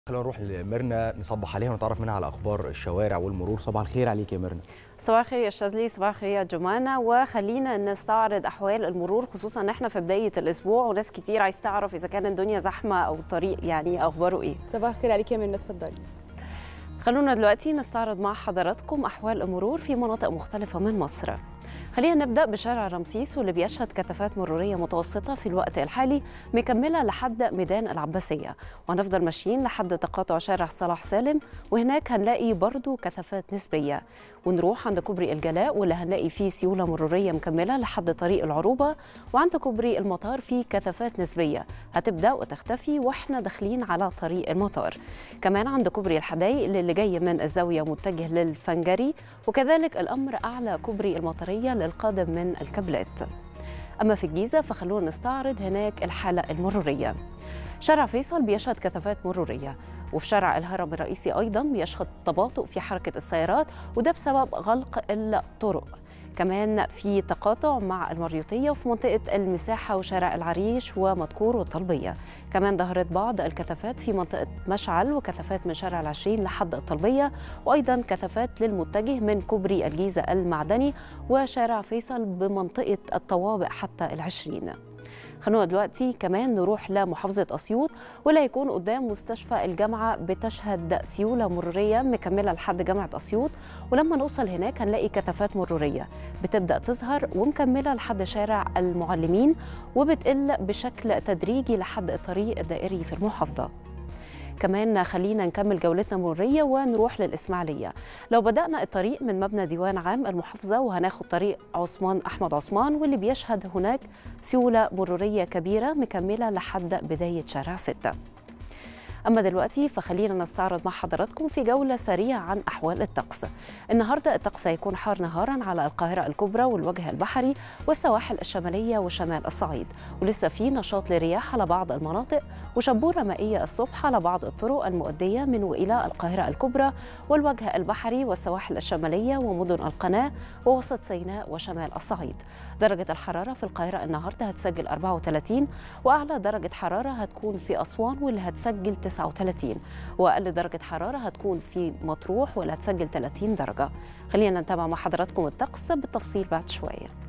خلينا نروح لميرنا نصبح عليها ونتعرف منها على اخبار الشوارع والمرور صباح الخير عليك يا ميرنا صباح الخير يا شاذلي صباح الخير يا جمانة وخلينا نستعرض احوال المرور خصوصا ان احنا في بدايه الاسبوع وناس كتير عايز تعرف اذا كان الدنيا زحمه او الطريق يعني اخباره ايه صباح الخير عليك يا منى اتفضلي خلونا دلوقتي نستعرض مع حضراتكم احوال المرور في مناطق مختلفه من مصر خلينا نبدا بشارع رمسيس واللي بيشهد كثافات مروريه متوسطه في الوقت الحالي مكمله لحد ميدان العباسيه وهنفضل ماشيين لحد تقاطع شارع صلاح سالم وهناك هنلاقي برضو كثافات نسبيه ونروح عند كوبري الجلاء واللي هنلاقي فيه سيوله مروريه مكمله لحد طريق العروبه وعند كوبري المطار فيه كثافات نسبيه هتبدا وتختفي واحنا داخلين على طريق المطار كمان عند كوبري الحدايق اللي جاي من الزاويه متجه للفنجري وكذلك الامر اعلى كوبري المطريه للقادم من الكابلات اما في الجيزه فخلونا نستعرض هناك الحاله المروريه شارع فيصل بيشهد كثافات مروريه وفي شارع الهرم الرئيسي ايضا بيشهد تباطؤ في حركه السيارات وده بسبب غلق الطرق كمان في تقاطع مع المريوطية وفي منطقة المساحة وشارع العريش ومدكور والطلبية كمان ظهرت بعض الكثافات في منطقة مشعل وكثافات من شارع العشرين لحد الطلبية وأيضا كثافات للمتجه من كوبري الجيزة المعدني وشارع فيصل بمنطقة الطوابق حتى العشرين خلونا دلوقتي كمان نروح لمحافظة أسيوط واللي هيكون قدام مستشفى الجامعة بتشهد سيولة مرورية مكملة لحد جامعة أسيوط ولما نوصل هناك هنلاقي كثافات مرورية بتبدأ تظهر ومكملة لحد شارع المعلمين وبتقل بشكل تدريجي لحد الطريق الدائري في المحافظة كمان خلينا نكمل جولتنا المرورية ونروح للإسماعيلية لو بدأنا الطريق من مبنى ديوان عام المحافظة وهناخد طريق عثمان أحمد عثمان واللي بيشهد هناك سيولة مرورية كبيرة مكملة لحد بداية شارع 6 أما دلوقتي فخلينا نستعرض مع حضراتكم في جولة سريعة عن أحوال الطقس النهاردة الطقس هيكون حار نهارا على القاهرة الكبرى والوجه البحري والسواحل الشمالية وشمال الصعيد ولسه في نشاط لرياح على بعض المناطق وشبورة مائية الصبح على بعض الطرق المؤدية من وإلى القاهرة الكبرى والوجه البحري والسواحل الشمالية ومدن القناة ووسط سيناء وشمال الصعيد درجة الحرارة في القاهرة النهاردة هتسجل 34 وأعلى درجة حرارة هتكون في أسوان واللي هتسجل 39 واقل درجه حراره هتكون في مطروح واللي هتسجل 30 درجه خلينا نتابع مع حضراتكم الطقس بالتفصيل بعد شويه